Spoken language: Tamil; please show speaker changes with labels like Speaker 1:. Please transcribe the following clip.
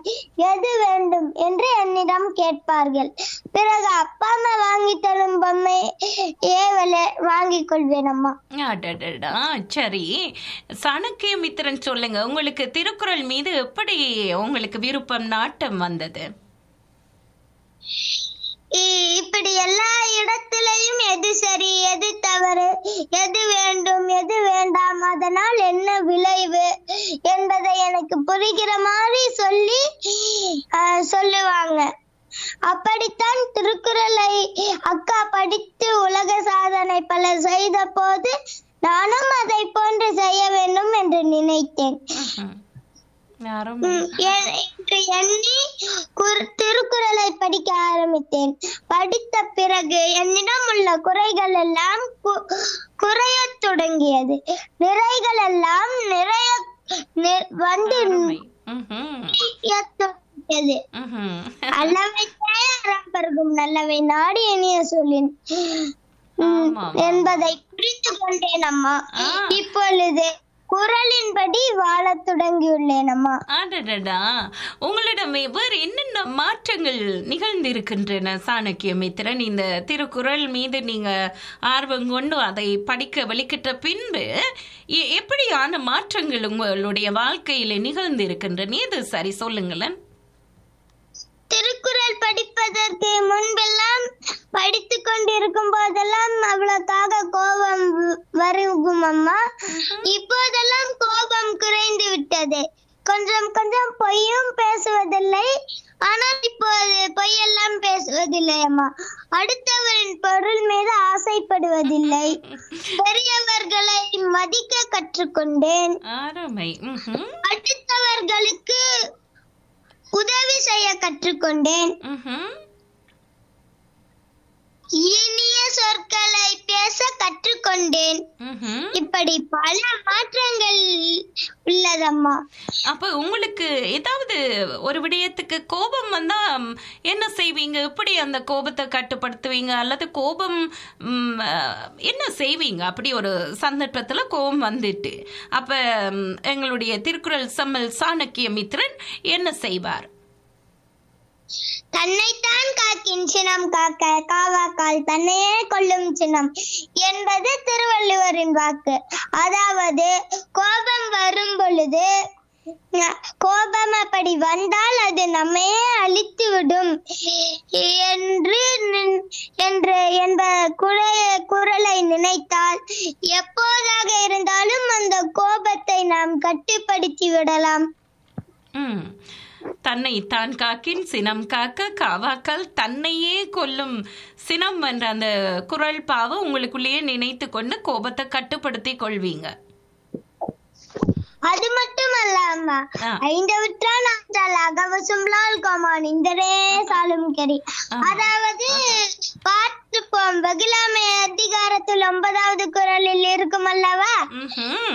Speaker 1: எது வேண்டும் என்று என்னிடம் கேட்பார்கள் பிறகு அப்பா அம்மா வாங்கி தரும் பொம்மை ஏவல வாங்கிக் கொள்வேன் அம்மா
Speaker 2: அடடடா சரி சாணக்கிய மித்திரன் சொல்லுங்க உங்களுக்கு திருக்குறள் மீது எப்படி உங்களுக்கு விருப்பம் நாட்டம் வந்தது
Speaker 1: இ- இப்படி எல்லா இடத்திலையும் எது சரி எது தவறு எது வேண்டும் எது வேண்டாம் அதனால் என்ன விளைவு என்பதை எனக்கு புரிகிற மாதிரி சொல்லி அஹ், சொல்லுவாங்க அப்படித்தான் திருக்குறளை அக்கா படித்து உலக சாதனை பல செய்த போது நானும் அதை போன்று செய்ய வேண்டும் என்று நினைத்தேன்
Speaker 2: ம்ஹும். அருமை.
Speaker 1: ம், எ- என்று எண்ணி குர்- திருக்குறளை படிக்க ஆரம்பித்தேன் படித்த பிறகு என்னிடம் உள்ள குறைகள் எல்லாம் கு- குறையத் தொடங்கியது நிறைகள் எல்லாம் நிறைய நி- வந்து
Speaker 2: அருமை. ம்ஹும்.
Speaker 1: நிறையத் தொடங்கியது
Speaker 2: ம்ஹும்.
Speaker 1: அல்லவை அறம் பருகும் நல்லவை நாடி இனிய சொல்லின் ம்,
Speaker 2: ஆமாம்.
Speaker 1: என்பதை புரிந்து கொண்டேன் அம்மா
Speaker 2: ஆ.
Speaker 1: இப்பொழுது குறளின்படி வாழத் தொடங்கியுள்ளேன் அம்மா
Speaker 2: அடடடா உங்களிடம் வேறு என்னென்ன மாற்றங்கள் நிகழ்ந்திருக்கின்றன சாணக்கிய மித்திரன் இந்த திருக்குறள் மீது நீங்க ஆர்வம் கொண்டு அதை படிக்க வெளிக்கிட்ட பின்பு எ- எப்படியான மாற்றங்கள் உங்களுடைய வாழ்க்கையில நிகழ்ந்திருக்கின்றன இது சரி சொல்லுங்களேன்
Speaker 1: திருக்குறள் படிப்பதற்கு முன்பெல்லாம் படித்துக் கொண்டிருக்கும் போதெல்லாம் அவ்வளவுக்காக கோபம் வ- வருகும் அம்மா இப்போதெல்லாம் கோபம் குறைந்து விட்டது கொஞ்சம் கொஞ்சம் பொய்யும் பேசுவதில்லை ஆனால் இப்போது பொய்யெல்லாம் பேசுவதில்லை அம்மா அடுத்தவரின் பொருள் மீது ஆசைப்படுவதில்லை பெரியவர்களை மதிக்க கற்றுக்கொண்டேன்
Speaker 2: அருமை ம்ஹும்.
Speaker 1: அடுத்தவர்களுக்கு உதவி செய்ய கற்றுக்கொண்டேன்
Speaker 2: ம்ஹும்.
Speaker 1: இனிய சொற்களை பேச கற்றுக்கொண்டேன்
Speaker 2: ம்ஹும்.
Speaker 1: இப்படி பல மாற்றங்கள் உள்ளதம்மா
Speaker 2: அப்ப உங்களுக்கு ஏதாவது ஒரு விடயத்துக்கு கோபம் வந்தா ம், என்ன செய்வீங்க எப்படி அந்த கோபத்தை கட்டுப்படுத்துவீங்க அல்லது கோபம் ம், அஹ், என்ன செய்வீங்க அப்படி ஒரு சந்தர்ப்பத்துல கோபம் வந்துட்டு அப்ப ம், எங்களுடைய திருக்குறள் சம்மல் சாணக்கிய மித்ரன் என்ன செய்வார்
Speaker 1: தன்னைத்தான் காக்கின் சினம் காக்க காவாக்கால் தன்னையே கொல்லும் சினம் என்பது திருவள்ளுவரின் வாக்கு அதாவது கோபம் வரும் பொழுது ந- கோபம் அப்படி வந்தால் அது நம்மையே அழித்து விடும் என்று நின்- என்று என்ப குறை- குறளை நினைத்தால் எப்போதாக இருந்தாலும் அந்த கோபத்தை நாம் கட்டுப்படுத்தி விடலாம்
Speaker 2: ம். தன்னை தான் காக்கின் சினம் காக்க காவாக்கால் தன்னையே கொல்லும் சினம் என்ற அந்த குரல் பாவை உங்களுக்குள்ளேயே நினைத்து கொண்டு கோபத்தை கட்டுப்படுத்தி கொள்வீங்க
Speaker 1: அது மட்டுமல்ல அம்மா
Speaker 2: ஆ.
Speaker 1: ஐந்தவற்றால் ஆற்றால் அகவசும்லால் கோமான் இந்தரே சாலும் கரி அதாவது பார்த்துப்போம் பகிலாமை அதிகாரத்தில் ஒன்பதாவது குரலில் இருக்கும் அல்லவா
Speaker 2: ம்ஹும்.